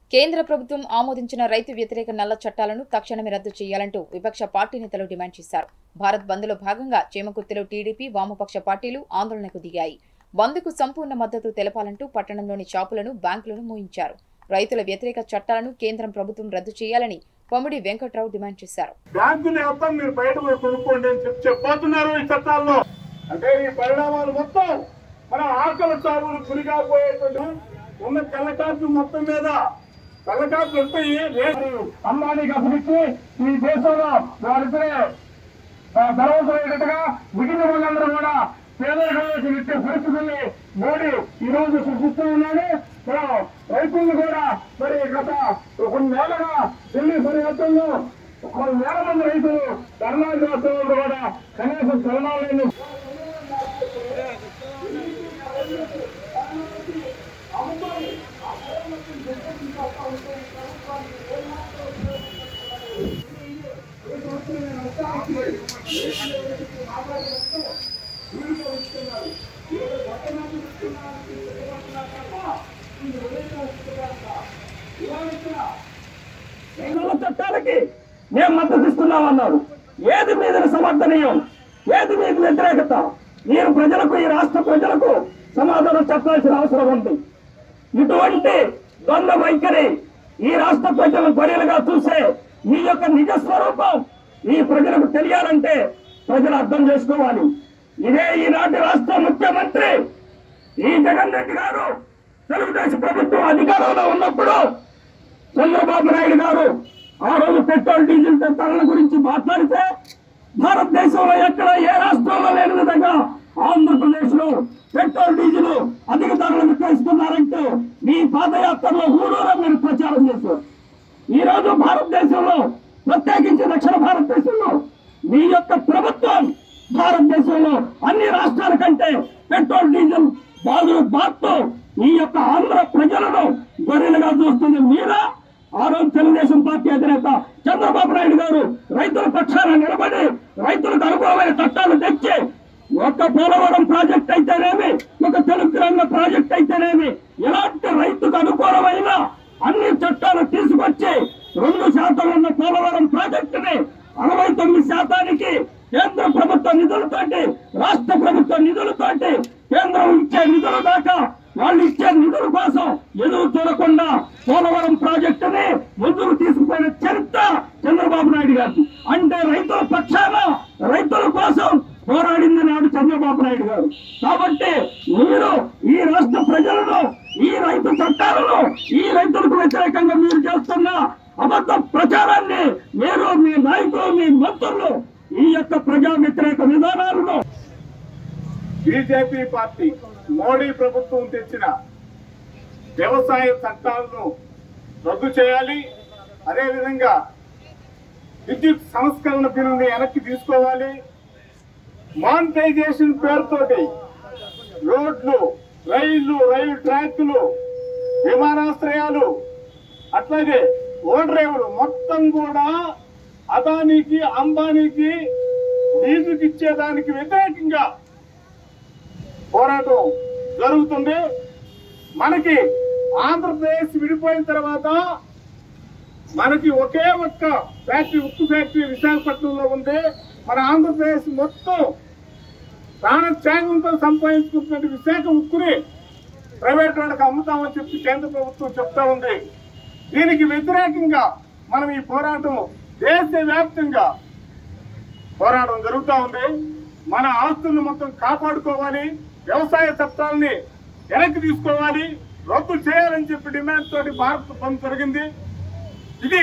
కేంద్ర ప్రభుత్వం ఆమోదించిన రైతు వ్యతిరేక నల్ల చట్టాలను తక్షణమే రద్దు చేయాలంటూ విపక్ష పార్టీ నేతలు డిమాండ్ చేశారు భారత్ బంద్లో భాగంగా చేమకుర్తిలో టీడీపీ వామపక్ష పార్టీలు ఆందోళనకు దిగాయి బంద్కు సంపూర్ణ మద్దతు తెలపాలంటూ పట్టణంలోని షాపులను బ్యాంకులను మూయించారు రైతుల వ్యతిరేక చట్టాలను కేంద్రం ప్రభుత్వం రద్దు చేయాలని కొమిడి వెంకట్రావు డిమాండ్ చేశారు బ్యాంకులు మొత్తం మీరు బయట పోయి కొనుక్కోండి అని చెప్పి చెప్పబోతున్నారు ఈ చట్టాల్లో అంటే ఈ పరిణామాలు మొత్తం మన ఆకలి సాగులు గురిగా పోయేటువంటి ఉన్న కళ్ళకాట్లు మొత్తం మీద కళ్ళకాట్లు ఉంటాయి రేపు అమ్మానికి అప్పగించి ఈ దేశంలో వారిద్దరే ధనవంతులైనట్టుగా మిగిలిన వాళ్ళందరూ కూడా పేదరికంలోకి వచ్చే పరిస్థితుల్ని మోడీ ఈ రోజు సృష్టిస్తూ ఉన్నాడు మనం రైతులను కూడా మరి గత కొన్ని నెలలుగా ఢిల్లీ సరిహద్దుల్లో కొన్ని వేల మంది రైతులు ధర్నాలు చేస్తున్నారు కూడా కనీసం ధర్నాలు నల్ల చట్టాలకి మేము మద్దతు ఇస్తున్నామన్నారు ఏది మీద సమర్థనీయం ఏది మీద వ్యతిరేకత మీరు ప్రజలకు ఈ రాష్ట్ర ప్రజలకు సమాధానం చెప్పాల్సిన అవసరం ఉంది ఇటువంటి ద్వంద్వ వైఖరి ఈ రాష్ట్ర ప్రజలను గొర్రెలుగా చూసే మీ యొక్క నిజ స్వరూపం ఈ ప్రజలకు తెలియాలంటే ప్రజలు అర్థం చేసుకోవాలి ఇదే ఈనాటి రాష్ట్ర ముఖ్యమంత్రి ఈ జగన్ రెడ్డి గారు తెలుగుదేశం ప్రభుత్వం అధికారంలో ఉన్నప్పుడు చంద్రబాబు నాయుడు గారు ఆ రోజు పెట్రోల్ డీజిల్ ధరల గురించి మాట్లాడితే భారతదేశంలో ఎక్కడ ఏ రాష్ట్రంలో లేని విధంగా ఆంధ్రప్రదేశ్ లో పెట్రోల్ డీజిల్ అధిక ధరలు విక్రయిస్తున్నారంటూ మీ పాదయాత్రలో ఊరూరా మీరు ప్రచారం చేశారు ఈ రోజు భారతదేశంలో ప్రత్యేకించి దక్షిణ భారతదేశంలో మీ యొక్క ప్రభుత్వం భారతదేశంలో అన్ని రాష్ట్రాల కంటే పెట్రోల్ డీజిల్ బాధలు బాత్తు ఈ యొక్క ఆంధ్ర ప్రజలను గొర్రెలుగా చూస్తుంది మీరా ఆ రోజు తెలుగుదేశం పార్టీ అధినేత చంద్రబాబు నాయుడు గారు రైతుల పక్షాన నిలబడి రైతులకు అనుకూలమైన చట్టాలు తెచ్చి ఒక పోలవరం ప్రాజెక్ట్ అయితేనేమి ఒక తెలుగు రంగ ప్రాజెక్ట్ అయితేనేమి ఎలాంటి రైతుకు అనుకూలమైన అన్ని చట్టాలు తీసుకొచ్చి రెండు శాతం ఉన్న పోలవరం ప్రాజెక్టుని అరవై తొమ్మిది శాతానికి కేంద్ర ప్రభుత్వ నిధులతోటి రాష్ట్ర ప్రభుత్వ నిధులతోటి కేంద్రం ఇచ్చే నిధుల దాకా వాళ్ళు ఇచ్చే నిధుల కోసం ఎదురు చూడకుండా పోలవరం ప్రాజెక్టుని ముందుకు తీసుకుపోయిన చరిత్ర చంద్రబాబు నాయుడు గారు అంటే రైతుల పక్షాన రైతుల కోసం పోరాడింది నాడు చంద్రబాబు నాయుడు గారు కాబట్టి మీరు ఈ రాష్ట్ర ప్రజలను ఈ రైతు చట్టాలను ఈ రైతులకు వ్యతిరేకంగా మీరు చేస్తున్న అబద్ధ ప్రచారాన్ని మీరు మీ నాయకులు మీ మంత్రులు ఈ యొక్క ప్రజా వ్యతిరేక విధానాలను బీజేపీ పార్టీ మోడీ ప్రభుత్వం తెచ్చిన వ్యవసాయ చట్టాలను రద్దు చేయాలి అదేవిధంగా విద్యుత్ సంస్కరణ బిల్లుని వెనక్కి తీసుకోవాలి మానిటైజేషన్ పేరుతోటి రోడ్లు రైళ్లు రైలు ట్రాక్లు విమానాశ్రయాలు అట్లాగే ఓడరేవులు మొత్తం కూడా అదానికి అంబానీకి లీజుకి ఇచ్చేదానికి వ్యతిరేకంగా పోరాటం జరుగుతుంది మనకి ఆంధ్రప్రదేశ్ విడిపోయిన తర్వాత మనకి ఒకే ఒక్క ఫ్యాక్టరీ ఉక్కు ఫ్యాక్టరీ విశాఖపట్నంలో ఉంది మన ఆంధ్రప్రదేశ్ మొత్తం ప్రాణ త్యాగంతో సంపాదించుకుంటున్న విశాఖ ఉక్కుని ప్రైవేట్ వాళ్ళకి అమ్ముతామని చెప్పి కేంద్ర ప్రభుత్వం చెప్తా ఉంది దీనికి వ్యతిరేకంగా మనం ఈ పోరాటం దేశవ్యాప్తంగా పోరాటం జరుగుతూ ఉంది మన ఆస్తులను మొత్తం కాపాడుకోవాలి వ్యవసాయ చట్టాలని వెనక్కి తీసుకోవాలి రద్దు చేయాలని చెప్పి డిమాండ్ తోటి భారత్ బంద్ జరిగింది ఇది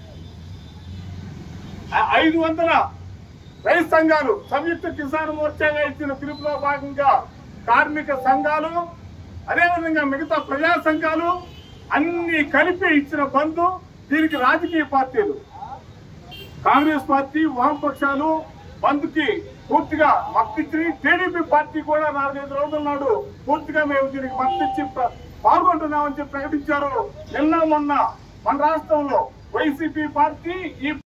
ఐ- ఐదు వందల రైతు సంఘాలు సంయుక్త కిసాన్ మోర్చాగా ఇచ్చిన పిలుపులో భాగంగా కార్మిక సంఘాలు అదేవిధంగా మిగతా ప్రజా సంఘాలు అన్ని కలిపి ఇచ్చిన బంధు దీనికి రాజకీయ పార్టీలు కాంగ్రెస్ పార్టీ వామపక్షాలు బంద్ కి పూర్తిగా మద్దతిచ్చి టీడీపీ పార్టీ కూడా నాలుగైదు రోజుల నాడు పూర్తిగా మేము దీనికి మద్దతిచ్చి ప్ర- పాల్గొంటున్నామని చెప్పి ప్రకటించారు నిన్న మొన్న మన రాష్ట్రంలో వైసీపీ పార్టీ ఈ